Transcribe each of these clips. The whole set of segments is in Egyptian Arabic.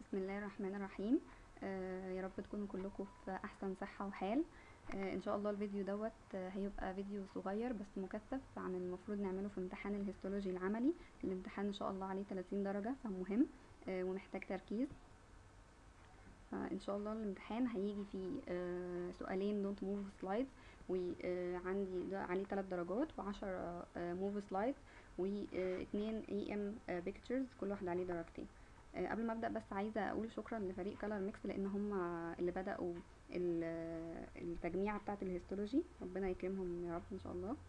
بسم الله الرحمن الرحيم آه يا رب تكونوا كلكم في احسن صحة وحال آه ان شاء الله الفيديو دوت آه هيبقى فيديو صغير بس مكثف عن المفروض نعمله في امتحان الهيستولوجي العملي الامتحان ان شاء الله عليه 30 درجة فمهم آه ومحتاج تركيز فان شاء الله الامتحان هيجي فيه آه سؤالين دونت موف سلايدز وعندي ده عليه 3 درجات و10 موف سلايدز واثنين اي ام بيكتشرز كل واحد عليه درجتين آه قبل ما ابدا بس عايزه اقول شكرا لفريق كلر ميكس لان هم اللي بداوا التجميعه بتاعه الهيستولوجي ربنا يكرمهم يا رب ان شاء الله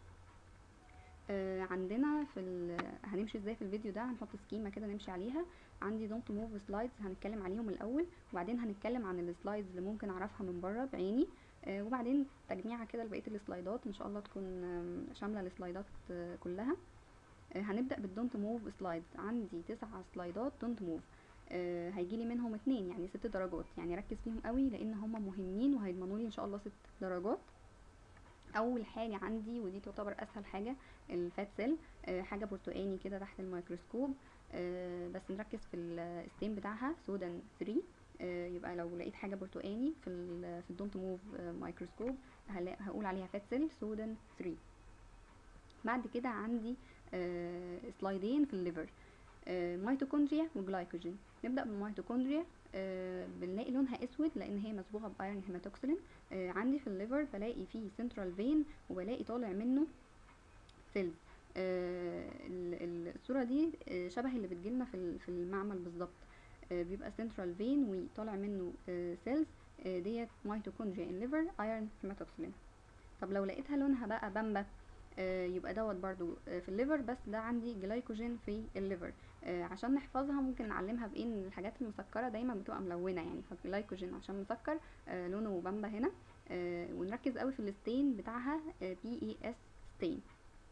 آه عندنا في هنمشي ازاي في الفيديو ده هنحط سكيمه كده نمشي عليها عندي دونت موف سلايدز هنتكلم عليهم الاول وبعدين هنتكلم عن السلايدز اللي ممكن اعرفها من بره بعيني آه وبعدين تجميعه كده لبقيه السلايدات ان شاء الله تكون شامله السلايدات كلها هنبدا بالدونت موف سلايدز عندي تسعة سلايدات دونت موف آه هيجيلي منهم اتنين يعني ست درجات يعني ركز فيهم قوي لان هم مهمين وهيضمنوا لي ان شاء الله ست درجات اول حاجه عندي ودي تعتبر اسهل حاجه الفات سيل آه حاجه برتقاني كده تحت الميكروسكوب آه بس نركز في الستين بتاعها سودان 3 آه يبقى لو لقيت حاجه برتقاني في ال في الدونت موف مايكروسكوب هقول عليها فات سيل سودان 3 بعد كده عندي آه سلايدين في الليفر آه ميتوكوندريا وجلايكوجين نبدا بالميتوكوندريا آه بنلاقي لونها اسود لان هي مصبوغه بايرن هيماتوكسلين آه عندي في الليفر بلاقي فيه سنترال فين وبلاقي طالع منه سيلز آه الصوره دي آه شبه اللي بتجيلنا في في المعمل بالظبط آه بيبقى سنترال فين وطالع منه آه سيلز آه ديت ميتوكوندريا الليفر ايرن هيماتوكسلين طب لو لقيتها لونها بقى بامبا آه يبقى دوت برضو آه في الليفر بس ده عندي جلايكوجين في الليفر آه عشان نحفظها ممكن نعلمها بان الحاجات المسكره دايما بتبقى ملونه يعني فالجلايكوجين عشان مسكر لونه بامبا هنا ونركز قوي في الستين بتاعها بي اي اس ستين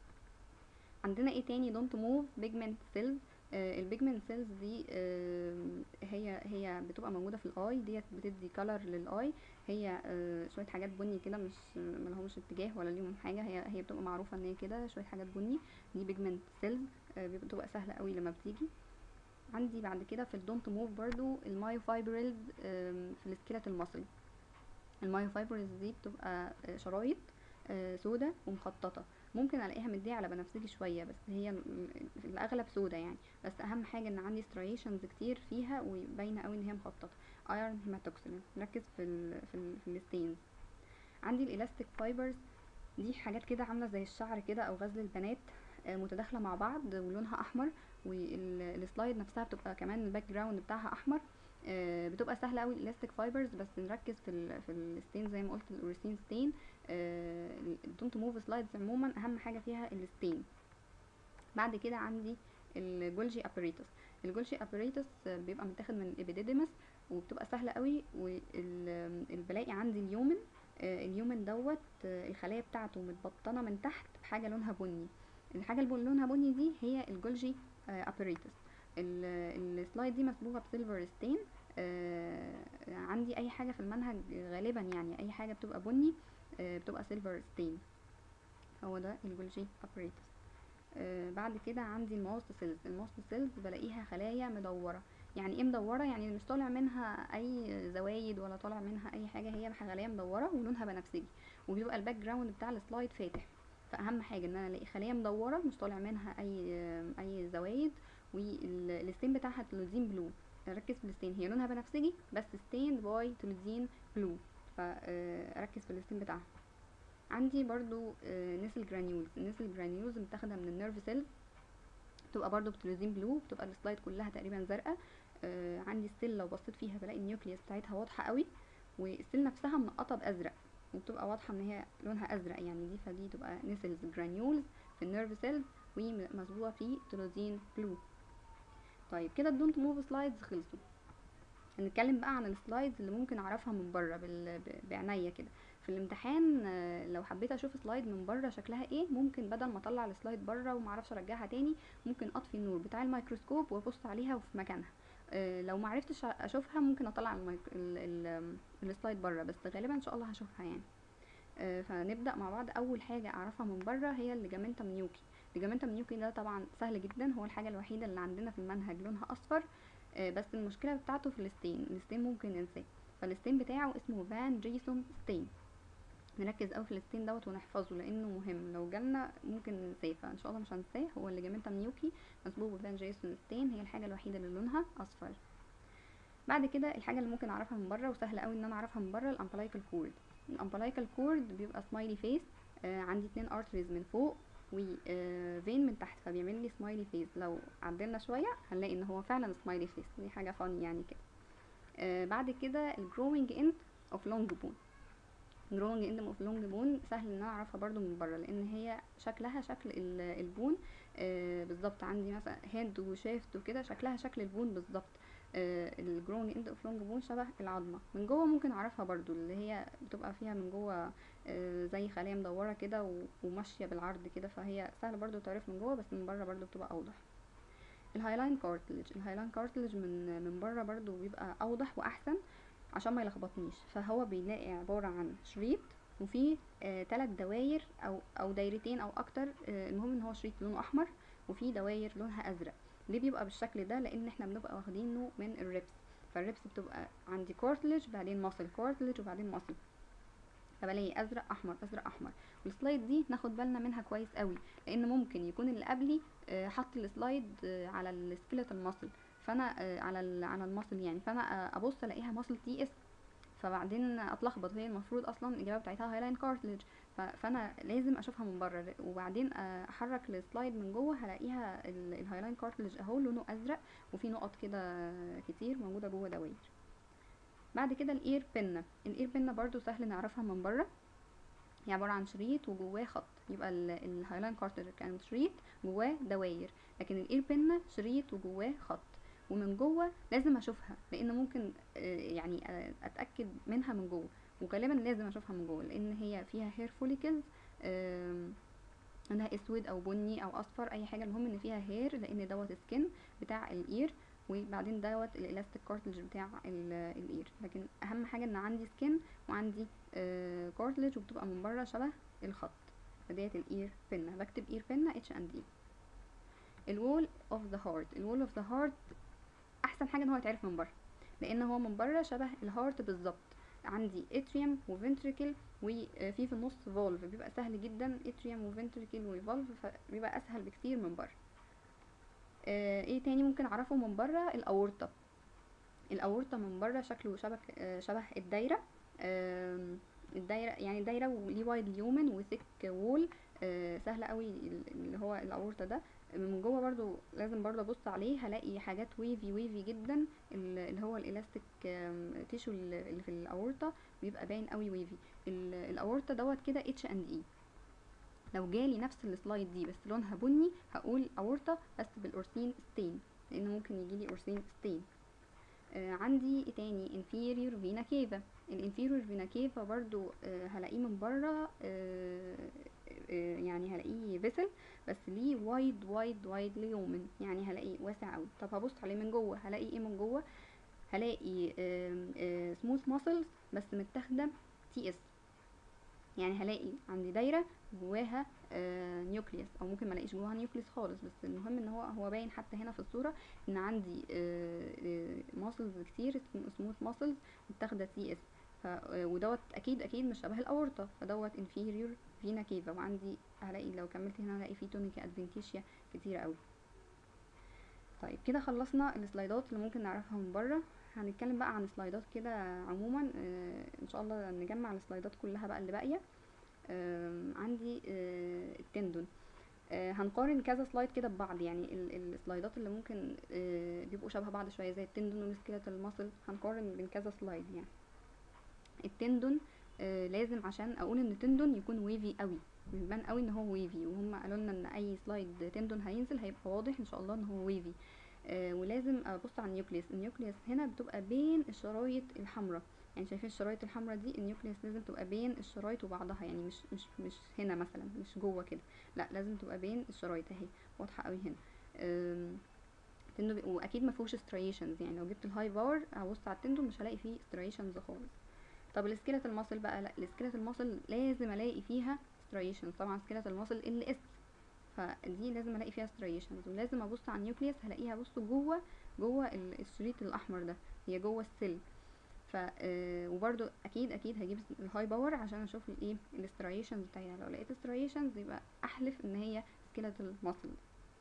عندنا ايه تاني دونت موف بيجمنت سيلز البيجمنت سيلز دي هي هي بتبقى موجوده في الاي ديت بتدي كلر للاي هي شويه حاجات بني كده مش ملهمش اتجاه ولا ليهم حاجه هي هي بتبقى معروفه ان هي كده شويه حاجات بني دي بيجمنت سيلز بتبقى سهله قوي لما بتيجي عندي بعد كده في الدونت موف برضو المايوفايبرلز في السكيلت المصري المايوفايبرلز دي بتبقى شرايط سودة ومخططه ممكن الاقيها مديه على بنفسجي شويه بس هي في الاغلب سودا يعني بس اهم حاجه ان عندي ستريشنز كتير فيها وباينه قوي ان هي مخططه ايرون هيماتوكسلين نركز في ال في, ال في الستينز عندي الالاستيك فايبرز دي حاجات كده عامله زي الشعر كده او غزل البنات متداخله مع بعض ولونها احمر والسلايد نفسها بتبقى كمان الباك جراوند بتاعها احمر بتبقى سهله قوي الالاستيك فايبرز بس نركز في ال في الستين زي ما قلت الاوريسين ستين الدونت موف سلايدز عموما اهم حاجه فيها الستين بعد كده عندي الجولجي ابريتس الجولجي ابريتس بيبقى متاخد من الابيديديمس وبتبقى سهله قوي والبلاقي عندي اليومن اليومن دوت الخلايا بتاعته متبطنه من تحت بحاجه لونها بني الحاجه اللي لونها بني دي هي الجولجي ابريتس السلايد دي مصبوغه بسيلفر ستين آه عندي اي حاجه في المنهج غالبا يعني اي حاجه بتبقى بني آه بتبقى سيلفر ستين هو ده الجولجي ابريتس آه بعد كده عندي الماست سيلز الماست سيلز بلاقيها خلايا مدوره يعني ايه مدوره يعني مش طالع منها اي زوايد ولا طالع منها اي حاجه هي خلايا مدوره ولونها بنفسجي وبيبقى الباك جراوند بتاع السلايد فاتح فاهم حاجه ان انا الاقي خليه مدوره مش طالع منها اي اي زوايد والستين بتاعها تلوزين بلو ركز في الستين هي لونها بنفسجي بس ستين باي تلوزين بلو فركز في الستين بتاعها عندي برضو نسل جرانيولز النسل جرانيولز متاخده من النيرف سيلز بتبقى برضو بتلوزين بلو بتبقى السلايد كلها تقريبا زرقاء عندي ستيل لو بصيت فيها بلاقي النيوكليوس بتاعتها واضحه قوي والستيل نفسها منقطه بازرق وبتبقى واضحه ان هي لونها ازرق يعني دي فدي تبقى نسلز جرانيولز في النيرف سيلز ومصبوغه في تلوزين بلو طيب كده الدونت موف سلايدز خلصوا هنتكلم بقى عن السلايدز اللي ممكن اعرفها من بره بعناية كده في الامتحان لو حبيت اشوف سلايد من بره شكلها ايه ممكن بدل ما اطلع السلايد بره ومعرفش ارجعها تاني ممكن اطفي النور بتاع الميكروسكوب وابص عليها وفي مكانها لو معرفتش اشوفها ممكن اطلع الميك... ال... ال... السلايد بره بس غالبا ان شاء الله هشوفها يعني فنبدا مع بعض اول حاجه اعرفها من بره هي الليجامنتم نيوكي الليجامنتم نيوكي ده طبعا سهل جدا هو الحاجه الوحيده اللي عندنا في المنهج لونها اصفر آه، بس المشكله بتاعته في الستين الستين ممكن ننساه فالستين بتاعه اسمه فان جيسون ستين نركز قوي في الستين دوت ونحفظه لانه مهم لو جالنا ممكن ننساه فان شاء الله مش هنساه هو اللي جامنتا ميوكي مسبوق بفان جيسون ستين هي الحاجه الوحيده اللي لونها اصفر بعد كده الحاجه اللي ممكن اعرفها من بره وسهله قوي ان انا اعرفها من بره الامبلايكال كورد الامبلايكال كورد بيبقى سمايلي فيس آه عندي اتنين ارتريز من فوق وفين من تحت فبيعمل لي سمايلي فيس لو عدلنا شويه هنلاقي ان هو فعلا سمايلي فيس دي حاجه فاني يعني كده آه بعد كده الجروينج اند اوف لونج بون جروينج اند اوف لونج بون سهل ان انا اعرفها برضو من بره لان هي شكلها شكل البون آه بالظبط عندي مثلا هاند وشافت وكده شكلها شكل البون بالظبط الجرونج اند اوف لونج بون شبه العظمه من جوه ممكن اعرفها برضو اللي هي بتبقى فيها من جوه آه زي خلايا مدوره كده وماشيه بالعرض كده فهي سهل برضو تعرف من جوه بس من بره برضو بتبقى اوضح الهايلاين كارتلج الهايلاين كارتلج من من بره برضو بيبقى اوضح واحسن عشان ما يلخبطنيش فهو بيلاقي عباره عن شريط وفيه آه تلات دواير او او دايرتين او اكتر آه المهم ان هو شريط لونه احمر وفيه دواير لونها ازرق ليه بيبقى بالشكل ده لان احنا بنبقى واخدينه من الريبس فالريبس بتبقى عندي كارتلج بعدين ماسل كارتلج وبعدين ماسل فبلاقي ازرق احمر ازرق احمر والسلايد دي ناخد بالنا منها كويس قوي لان ممكن يكون اللي قبلي آه حط السلايد آه على السكيلتال ماسل فانا آه على ال على الماسل يعني فانا ابص الاقيها ماسل تي اس فبعدين اتلخبط هي المفروض اصلا الاجابه بتاعتها هايلاين كارتلج فانا لازم اشوفها من بره وبعدين احرك السلايد من جوه هلاقيها الهايلاين كارتلج اهو لونه ازرق وفي نقط كده كتير موجوده جوه دواير بعد كده الاير بينا الاير بينا برضو سهل نعرفها من بره هي عباره عن شريط وجواه خط يبقى الهايلاين كارتلج كان شريط جواه دواير لكن الاير بينا شريط وجواه خط ومن جوه لازم اشوفها لان ممكن يعني اتاكد منها من جوه وغالبا لازم اشوفها من جوه لان هي فيها هير فوليكلز انها اسود او بني او اصفر اي حاجه المهم ان فيها هير لان دوت سكين بتاع الاير وبعدين دوت الالاستيك كارتلج بتاع الاير لكن اهم حاجه ان عندي سكين وعندي كارتلج وبتبقى من بره شبه الخط فديت الاير بينا بكتب اير بينا اتش اند دي الوول اوف ذا هارت الوول اوف ذا هارت احسن حاجه ان هو يتعرف من بره لان هو من بره شبه الهارت بالظبط عندي اتريوم وفنتريكل وفي في النص فولف بيبقى سهل جدا اتريوم وفنتريكل وفولف فبيبقى اسهل بكتير من بره آه ايه تاني ممكن اعرفه من بره الاورطه الاورطه من بره شكله شبه آه شبه الدايره آه الدايره يعني دايره وليه وايد ليومن وثيك وول آه سهل قوي اللي هو الاورطه ده من جوه برضو لازم برضو ابص عليه هلاقي حاجات ويفي ويفي جدا اللي هو الالاستيك تيشو اللي في الاورطه بيبقى باين قوي ويفي الاورطه دوت كده اتش اند اي لو جالي نفس السلايد دي بس لونها بني هقول اورطه بس بالاورسين ستين لان ممكن يجيلي اورسين ستين آه عندي ايه تاني inferior vena cava الانفيريور فينا كيفا برضو آه هلاقيه من بره آه يعني هلاقيه فيسل بس ليه وايد وايد وايد ليومن يعني هلاقيه واسع قوي طب هبص عليه من جوه هلاقي ايه من جوه هلاقي سموث ماسلز بس متاخده تي اس يعني هلاقي عندي دايره جواها نيوكليوس او ممكن ما الاقيش جواها نيوكليوس خالص بس المهم ان هو هو باين حتى هنا في الصوره ان عندي ماسلز كتير سموث ماسلز متاخده تي اس ودوت اكيد اكيد مش شبه الاورطه فدوت inferior فينا كيفا وعندي هلاقي لو كملت هنا هلاقي فيه تونيكا ادفنتيشيا كتيره قوي طيب كده خلصنا السلايدات اللي ممكن نعرفها من بره هنتكلم بقى عن سلايدات كده عموما آه ان شاء الله نجمع السلايدات كلها بقى اللي باقيه آه عندي آه التندون آه هنقارن كذا سلايد كده ببعض يعني السلايدات اللي ممكن آه بيبقوا شبه بعض شويه زي التندون والسكيلتال ماسل هنقارن بين كذا سلايد يعني التندون آه لازم عشان اقول ان التندون يكون ويفي قوي بيبان قوي ان هو ويفي وهم قالوا لنا ان اي سلايد تندون هينزل هيبقى واضح ان شاء الله ان هو ويفي آه ولازم ابص على النيوكليس النيوكليس هنا بتبقى بين الشرايط الحمراء يعني شايفين الشرايط الحمراء دي النيوكليس لازم تبقى بين الشرايط وبعضها يعني مش مش مش هنا مثلا مش جوه كده لا لازم تبقى بين الشرايط اهي واضحه قوي هنا تندون واكيد ما فيهوش ستريشنز يعني لو جبت الهاي باور هبص على التندون مش هلاقي فيه ستريشنز خالص طب السكيلت الماسل بقى لا السكيلت الماسل لازم الاقي فيها ستريشنز طبعا سكيلت الماسل ال اس فدي لازم الاقي فيها ستريشنز ولازم ابص على النيوكليوس هلاقيها بص جوه جوه ال- الشريط الاحمر ده هي جوه السيل ف آه، وبرضو اكيد اكيد هجيب الهاي باور عشان اشوف الايه الاستريشنز بتاعتها لو لقيت استريشنز يبقى احلف ان هي سكيلتال ماسل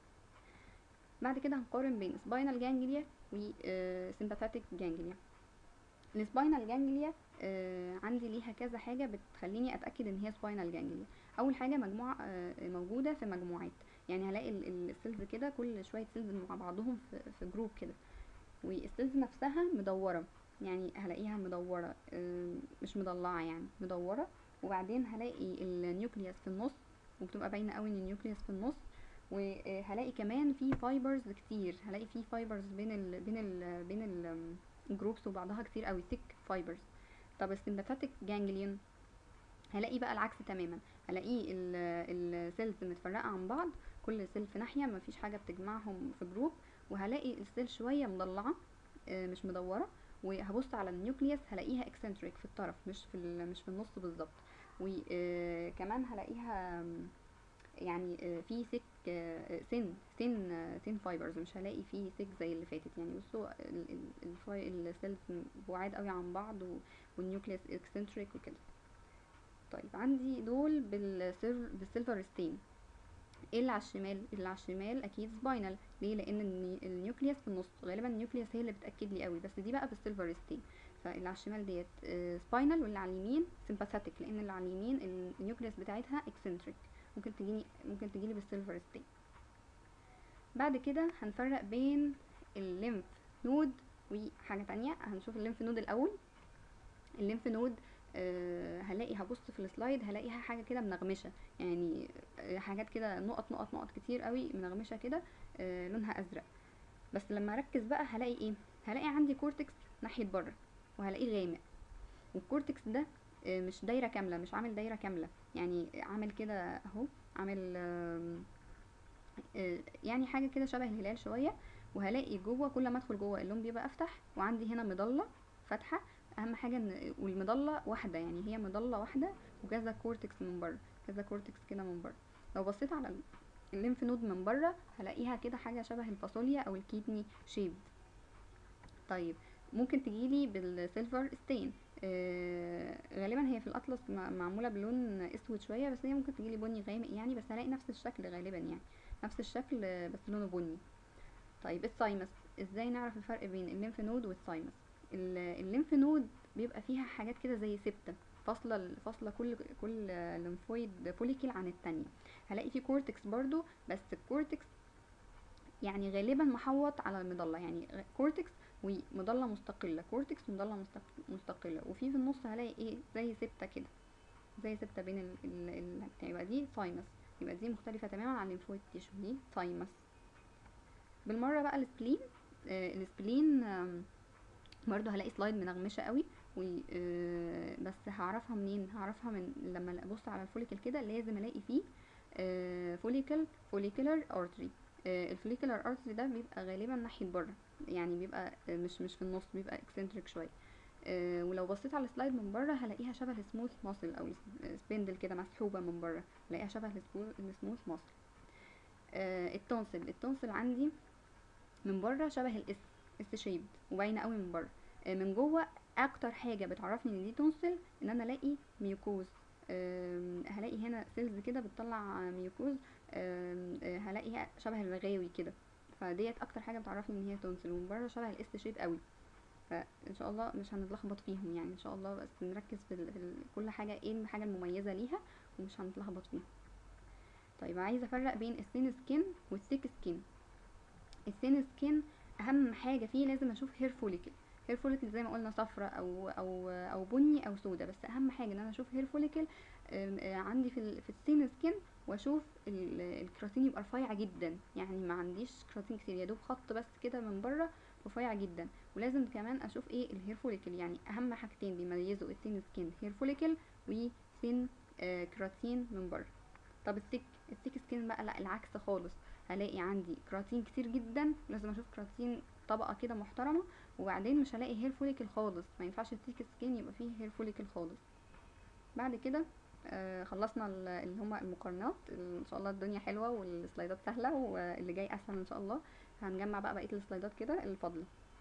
بعد كده هنقارن بين سباينال جانجليا و سيمباثيك جانجليا السباينال جانجليا آه عندي ليها كذا حاجه بتخليني اتاكد ان هي سباينال جانجليا اول حاجه مجموعه آه موجوده في مجموعات يعني هلاقي ال- ال- السيلز كده كل شويه سيلز مع بعضهم في, في جروب كده والسيلز نفسها مدوره يعني هلاقيها مدوره آه مش مضلعه يعني مدوره وبعدين هلاقي النيوكليوس في النص وبتبقى باينه قوي ان النيوكليوس في النص وهلاقي كمان في فايبرز كتير هلاقي في فايبرز بين ال بين ال بين ال الجروبس وبعضها كتير قوي thick فايبرز طب السيمباثيك جانجليون هلاقي بقى العكس تماما هلاقي السيلز متفرقه عن بعض كل سيل في ناحيه مفيش حاجه بتجمعهم في جروب وهلاقي السيل شويه مضلعه آه، مش مدوره وهبص على النيوكليوس هلاقيها اكسنتريك في الطرف مش في ال- مش في النص بالظبط وكمان هلاقيها آم، يعني آه، في سيك سن سن سن فايبرز مش هلاقي فيه سيك زي اللي فاتت يعني بصوا السيلز بعاد قوي عن بعض و- والنيوكليوس اكسنتريك وكده طيب عندي دول بالسير بالسيلفر ستين ايه اللي على الشمال اللي على الشمال اكيد سباينال ليه لان الني- النيوكليوس في النص غالبا النيوكليوس هي اللي بتاكد لي قوي بس دي بقى بالسيلفر ستين فاللي على الشمال ديت سباينال واللي على اليمين سيمباثيك لان اللي على اليمين ال- النيوكليوس بتاعتها اكسنتريك ممكن تجيني ممكن تجيلي بالسيلفر ستين بعد كده هنفرق بين الليمف نود وحاجه تانية هنشوف الليمف نود الاول الليمف نود آه هلاقي هبص في السلايد هلاقيها حاجه كده منغمشه يعني آه، حاجات كده نقط نقط نقط كتير قوي منغمشه كده آه لونها ازرق بس لما اركز بقى هلاقي ايه هلاقي عندي كورتكس ناحيه بره وهلاقيه غامق والكورتكس ده آه، مش دايره كامله مش عامل دايره كامله يعني عامل كده اهو عامل آم، آه، يعني حاجه كده شبه الهلال شويه وهلاقي جوه كل ما ادخل جوه اللون بيبقى افتح وعندي هنا مضله فاتحه اهم حاجه ان والمضله واحده يعني هي مضله واحده وكذا كورتكس من بره كذا كورتكس كده من بره لو بصيت على ال- الليمف نود من بره هلاقيها كده حاجه شبه الفاصوليا او الكيدني شيب طيب ممكن تجيلي بالسيلفر ستين آه غالبا هي في الاطلس مع- معموله بلون اسود شويه بس هي ممكن تجيلي بني غامق يعني بس هلاقي نفس الشكل غالبا يعني نفس الشكل آه، بس لونه بني طيب السايمس ازاي نعرف الفرق بين الليمف نود والسايمس ال- الليمف نود بيبقى فيها حاجات كده زي سبتة فاصلة فاصلة كل كل ليمفويد فوليكل عن التانية هلاقي في كورتكس برضو بس الكورتكس يعني غالبا محوط على المضلة يعني غ- كورتكس ومضلة مستقلة كورتكس ومضلة مستق- مستقلة وفي في النص هلاقي ايه زي سبتة كده زي سبتة بين ال ال ال بتاع. يبقى دي سايمس يبقى دي مختلفة تماما عن الليمفويد تيشو دي سايمس بالمرة بقى السبلين آه السبلين آم، برضو هلاقي سلايد منغمشة قوي و آه، بس هعرفها منين هعرفها من لما ابص على الفوليكل كده لازم الاقي فيه فوليكل فوليكولر ارتري الفوليكولر ارتري ده بيبقى غالبا ناحية بره يعني بيبقى آه، مش مش في النص بيبقى اكسنتريك شوية آه، ولو بصيت على السلايد من بره هلاقيها شبه السموث ماسل او سبندل كده مسحوبة من بره هلاقيها شبه السموث ماسل التونسل التونسل عندي من بره شبه الاس اس شيب وباينه قوي من بره آه، من جوه اكتر حاجه بتعرفني ان دي تونسل ان انا الاقي ميوكوز آم، هلاقي هنا سيلز كده بتطلع ميوكوز آم، آه، هلاقيها شبه الرغاوي كده فديت اكتر حاجه بتعرفني ان هي تونسل ومن بره شبه الاس شيب قوي فان شاء الله مش هنتلخبط فيهم يعني ان شاء الله بس نركز في, ال- في ال- كل حاجه ايه الحاجه المميزه ليها ومش هنتلخبط فيهم طيب عايزه افرق بين الثين سكين والثيك سكين الثين سكين اهم حاجه فيه لازم اشوف هير فوليكل هير فوليكل زي ما قلنا صفرة او او او بني او سودا بس اهم حاجه ان انا اشوف هير فوليكل عندي في ال- في الثين سكين واشوف ال- الكراتين يبقى رفيع جدا يعني ما عنديش كراتين كتير يا دوب خط بس كده من بره رفيع جدا ولازم كمان اشوف ايه الهير فوليكل يعني اهم حاجتين بيميزوا الثين سكين هير فوليكل وثين كراتين من بره طب الثيك الثيك سكين بقى لا العكس خالص هلاقي عندي كراتين كتير جدا لازم اشوف كراتين طبقه كده محترمه وبعدين مش هلاقي هير فوليكل خالص ما ينفعش الثيك سكين يبقى فيه هير فوليكل خالص بعد كده آه خلصنا ال- اللي هما المقارنات ان شاء الله الدنيا حلوه والسلايدات سهله واللي جاي اسهل ان شاء الله هنجمع بقى بقيه السلايدات كده الفاضله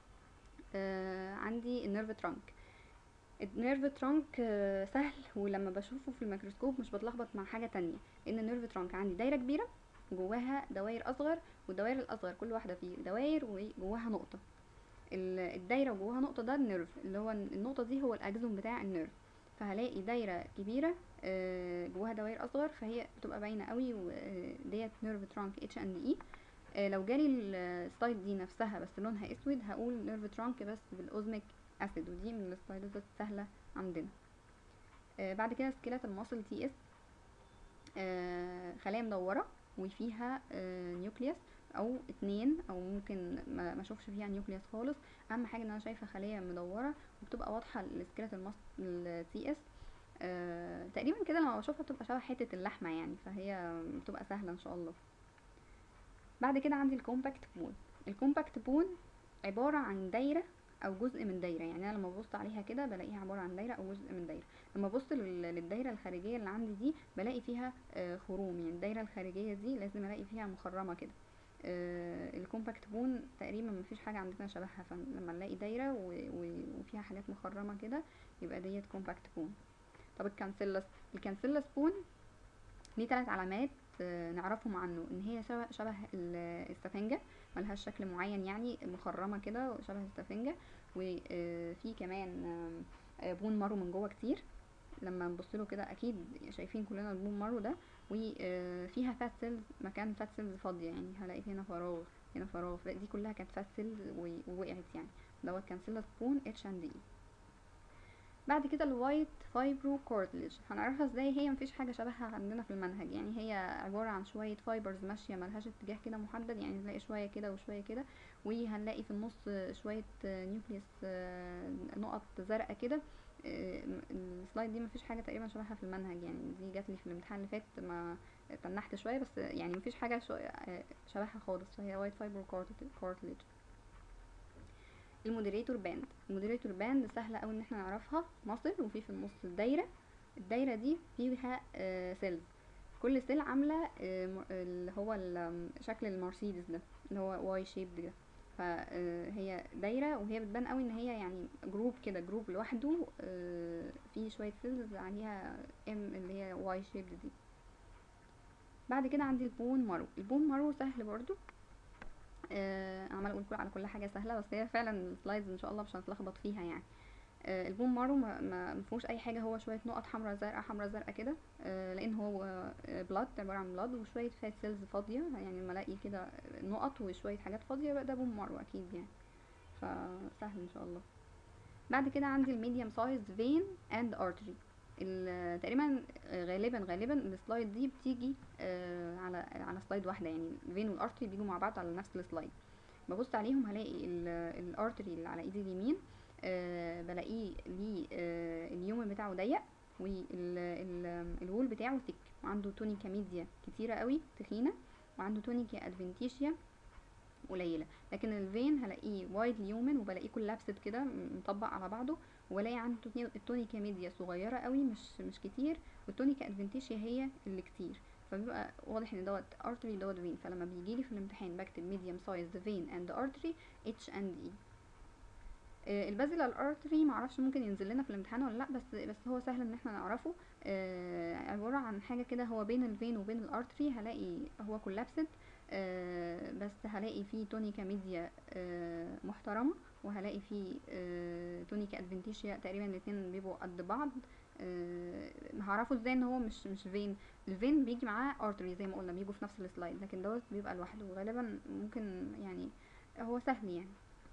آه عندي النيرف ترانك النيرف ترانك آه سهل ولما بشوفه في الميكروسكوب مش بتلخبط مع حاجه تانية لان النيرف ترانك عندي دايره كبيره جواها دوائر اصغر والدوائر الاصغر كل واحده فيه دوائر وجواها نقطه الدايره وجواها نقطه ده النيرف اللي هو النقطه دي هو الاجزوم بتاع النيرف فهلاقي دايره كبيره جواها دوائر اصغر فهي بتبقى باينه قوي وديت نيرف ترانك اتش اند اي لو جالي السلايد دي نفسها بس لونها اسود هقول نيرف ترانك بس بالاوزميك اسيد ودي من السلايدات السهله عندنا بعد كده سكيلات الماسل تي اس خلايا مدوره وفيها نيوكليوس او اتنين او ممكن ما اشوفش فيها نيوكليوس خالص اهم حاجه ان انا شايفه خليه مدوره وبتبقى واضحه السكيلت التي اس آه تقريبا كده لما بشوفها بتبقى شبه حته اللحمه يعني فهي بتبقى سهله ان شاء الله بعد كده عندي الكومباكت بون الكومباكت بون عباره عن دايره او جزء من دايره يعني انا لما ببص عليها كده بلاقيها عباره عن دايره او جزء من دايره لما ابص للدايره الخارجيه اللي عندي دي بلاقي فيها آه خروم يعني الدايره الخارجيه دي لازم الاقي فيها مخرمه كده آه الكومباكت بون تقريبا مفيش حاجه عندنا شبهها فلما نلاقي دايره وفيها حاجات مخرمه كده يبقى ديت كومباكت بون طب الكانسيلس الكانسيلس بون ليه ثلاث علامات آه نعرفهم عنه ان هي شبه, شبه السفنجة ملهاش شكل معين يعني مخرمة كده شبه السفنجة وفي كمان آه بون مارو من جوه كتير لما نبص له كده اكيد شايفين كلنا البون مارو ده وفيها فات سيلز مكان فات سيلز فاضيه يعني هلاقي هنا فراغ هنا فراغ دي كلها كانت فات سيلز ووقعت يعني دوت كانسيلس بون اتش اند اي بعد كده الوايت فايبرو كورتليج هنعرفها ازاي هي مفيش حاجه شبهها عندنا في المنهج يعني هي عباره عن شويه فايبرز ماشيه ملهاش اتجاه كده محدد يعني نلاقي شويه كده وشويه كده وهنلاقي في النص شويه نيوكليوس نقط زرقاء كده السلايد دي مفيش حاجه تقريبا شبهها في المنهج يعني دي جات لي في الامتحان اللي فات ما تنحت شويه بس يعني مفيش حاجه شبهها خالص فهي وايت فايبر كورتليج المودريتور باند المودريتور باند سهله قوي ان احنا نعرفها مصل وفي في النص الدايره الدايره دي فيها سيلز كل سيل عامله اللي هو شكل المرسيدس ده اللي هو واي شيب ده فهي دايره وهي بتبان قوي ان هي يعني جروب كده جروب لوحده فيه شويه سيلز عليها ام اللي هي واي شيب دي بعد كده عندي البون مارو البون مارو سهل برضو آه عمال اقول على كل حاجه سهله بس هي فعلا السلايدز ان شاء الله مش هنتلخبط فيها يعني آه البون مارو ما, ما فيهوش اي حاجه هو شويه نقط حمراء زرقاء حمراء زرقاء كده آه لان هو بلاد عباره عن بلاد وشويه فات سيلز فاضيه يعني لما الاقي كده نقط وشويه حاجات فاضيه يبقى ده بون مارو اكيد يعني فسهل ان شاء الله بعد كده عندي الميديوم سايز فين اند ارتري تقريبا غالبا غالبا السلايد دي بتيجي آه على على سلايد واحده يعني الفين والارتري بيجوا مع بعض على نفس السلايد ببص عليهم هلاقي الارتري اللي على ايدي اليمين آه بلاقيه ليه آه اليوم بتاعه ضيق والوول بتاعه ثيك وعنده تونيكا ميديا كتيره قوي تخينه وعنده تونيكا ادفنتيشيا قليله لكن الفين هلاقيه وايد ليومن وبلاقيه كولابسد كده مطبق على بعضه ولاقي عنده التونيكا ميديا صغيره قوي مش مش كتير والتونيكا ادفنتيشيا هي اللي كتير فبيبقى واضح ان دوت ارتري دوت فين فلما بيجي لي في الامتحان بكتب ميديوم سايز فين اند ارتري اتش اند اي البازيلال ارتري معرفش ممكن ينزل لنا في الامتحان ولا لا بس بس هو سهل ان احنا نعرفه آه عباره عن حاجه كده هو بين الفين وبين الارتري هلاقي هو كولابسد آه بس هلاقي فيه تونيكا ميديا آه محترمه وهلاقي فيه آه تونيكا ادفنتيشيا تقريبا الاتنين بيبقوا قد بعض آه هعرفه ازاي ان هو مش مش فين الفين بيجي معاه ارتري زي ما قلنا بيجوا في نفس السلايد لكن دوت بيبقى لوحده غالبا ممكن يعني هو سهل يعني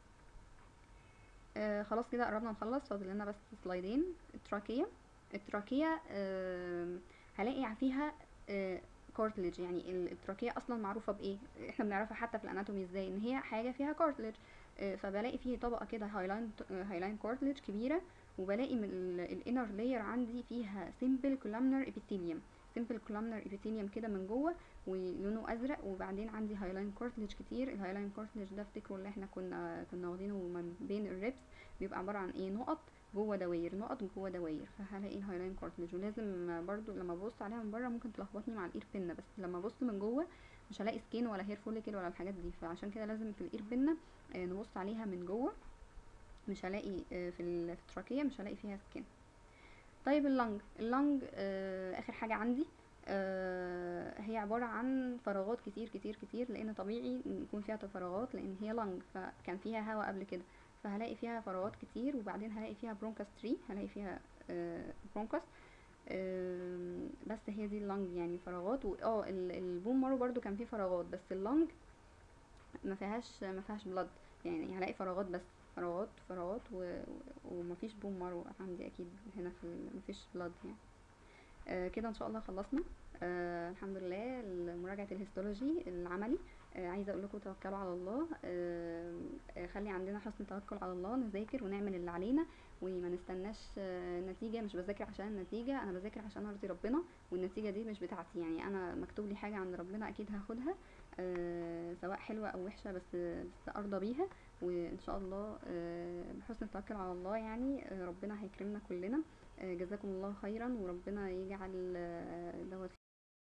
آه خلاص كده قربنا نخلص فاضل لنا بس سلايدين التراكية التراكية آه هلاقي فيها آه كارتليج يعني التراكية اصلا معروفة بايه احنا بنعرفها حتى في الاناتومي ازاي ان هي حاجة فيها كارتليج فبلاقي فيه طبقة كده هايلاين هايلاين كارتليج كبيرة وبلاقي من الانر لاير عندي فيها سيمبل كولامنر ابيثيليوم سيمبل كولامنر ابيثيليوم كده من جوه ولونه ازرق وبعدين عندي هايلاين كارتليج كتير الهايلاين كارتليج ده افتكروا اللي احنا كنا كنا واخدينه من بين الريبس بيبقى عباره عن ايه نقط جوه دواير نقط جوه دواير فهلاقي الهايلاين كارتليج ولازم برضو لما ابص عليها من بره ممكن تلخبطني مع الاير بينا بس لما ابص من جوه مش هلاقي سكين ولا هير فوليكل ولا الحاجات دي فعشان كده لازم في الاير بينا آه، نبص عليها من جوه مش هلاقي آه، في ال- في التراكية مش هلاقي فيها سكين طيب اللنج اللنج آه اخر حاجه عندي آه هي عباره عن فراغات كتير كتير كتير لان طبيعي إن يكون فيها فراغات لان هي لنج فكان فيها هواء قبل كده فهلاقي فيها فراغات كتير وبعدين هلاقي فيها برونكاس تري هلاقي فيها آه برونكاس آم، بس هي دي اللنج يعني فراغات و- اه ال- البون مارو برضو كان فيه فراغات بس اللنج ما فيهاش ما فيهاش بلد يعني هلاقي فراغات بس فراغات فراغات و... و- ومفيش بون مارو عندي اكيد هنا في ال... مفيش بلد يعني آه كده ان شاء الله خلصنا آه الحمد لله مراجعة الهيستولوجي العملي آه عايزة اقول لكم توكلوا على الله آه آه، خلي عندنا حسن توكل على الله نذاكر ونعمل اللي علينا وما نستناش آه نتيجة مش بذاكر عشان النتيجة انا بذاكر عشان ارضي ربنا والنتيجة دي مش بتاعتي يعني انا مكتوب لي حاجة عند ربنا اكيد هاخدها آه سواء حلوة او وحشة بس بس ارضى بيها وان شاء الله آه بحسن التوكل على الله يعني آه ربنا هيكرمنا كلنا آه جزاكم الله خيرا وربنا يجعل آه دوت